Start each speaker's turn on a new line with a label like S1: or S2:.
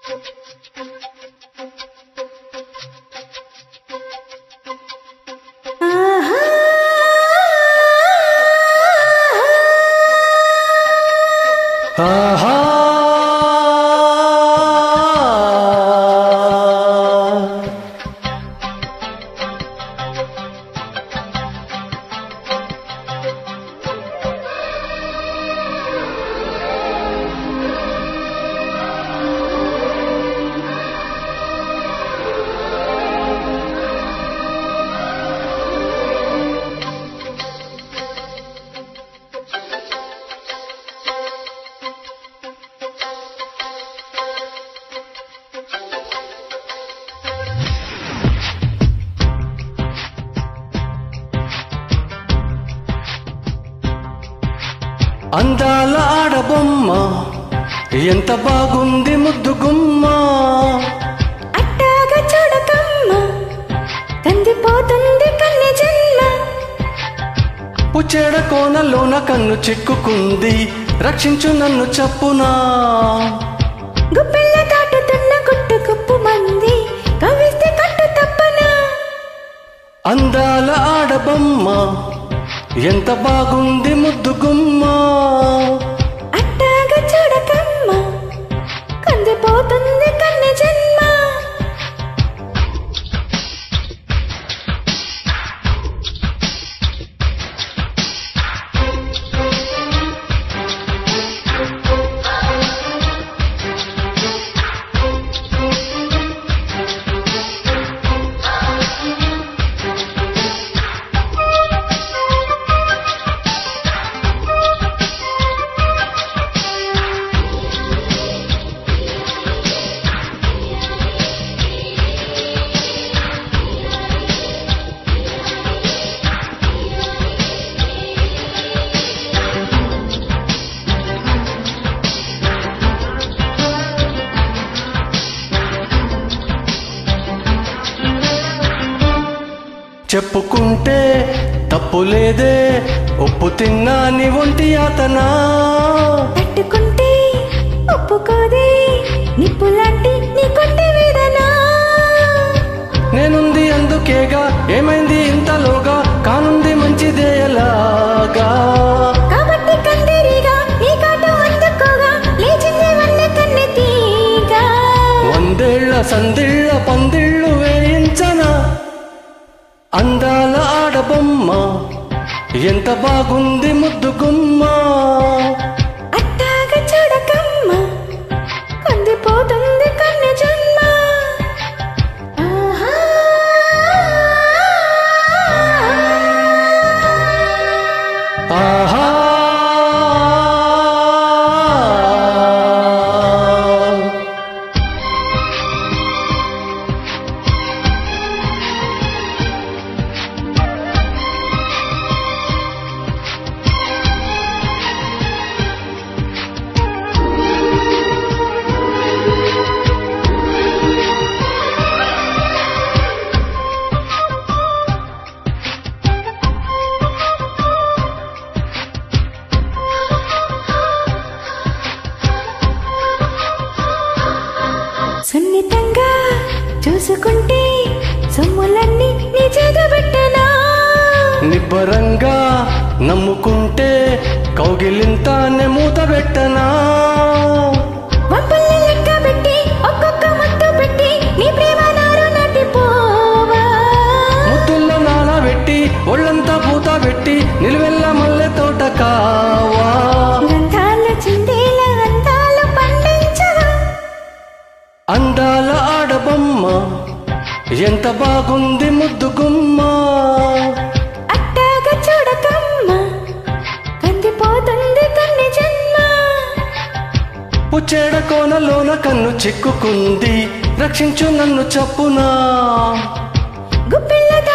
S1: ఆహా అందాల ఆడబొమ్మ ఎంత బాగుంది ముద్దు గుమ్మ
S2: అట్టాగా చూడకమ్మ కందిపోతుంది కన్నె జన్మ
S1: పుచ్చేడ కోనలోన కన్ను చిక్కుకుంది రక్షించు నన్ను చప్పునా
S2: గుప్పెళ్ళ కాటుతున్న గుట్టు కుప్పు మంది కవిస్తే కట్టు తప్పనా
S1: అందాల ఆడబొమ్మ ఎంత బాగుంది ముద్దు గుమ్మ
S2: అట్టాగా చూడకమ్మ కందిపోతుంది కన్నె జన్మ
S1: చెప్పుకుంటే తప్పు లేదే ఒప్పు తిన్నా నీ ఒంటి అతనా
S2: తట్టుకుంటే ఒప్పుకోదే నిప్పులాంటి నీ కొట్టి వేదనా
S1: నేనుంది అందుకేగా ఏమైంది ఇంతలోగా కానుంది మంచిదే ఎలాగా
S2: కాబట్టి కందిరిగా నీ కాటు అందుకోగా లేచింది వల్ల కన్నె తీగా
S1: వందేళ్ల సందిళ్ళ పందిళ్ళు వేయించనా అందాల ఆడబొమ్మ ఎంత బాగుంది ముద్దు గుమ్మ
S2: అట్టాగా చూడకమ్మ కందిపోతుంది కన్నె జన్మ ఆహా.
S1: ఆహా
S2: సున్నితంగా చూసుకుంటే సొమ్ములన్నీ నీ చేతబెట్టనా
S1: నిబ్బరంగా నమ్ముకుంటే కౌగిలింతానే మూత పెట్టనా
S2: వంపుల్ని లెక్క పెట్టి ఒక్కొక్క ముద్దు పెట్టి నీ ప్రేమ నారు నాటిపోవా
S1: ముద్దుల్లో నానబెట్టి ఒళ్ళంతా పూత పెట్టి నిలువెల్ల మల్లె తోట కావా
S2: గంధాల చిందేల అందాలు పండించవా
S1: అందాల ఆడబొమ్మ ఎంత బాగుంది ముద్దు గుమ్మ
S2: అట్టాగా చూడకమ్మ కందిపోతుంది కన్నె జన్మ
S1: పుచ్చేడ కోనలోన కన్ను చిక్కుకుంది రక్షించు నన్ను చప్పునా
S2: గుప్పిళ్ళ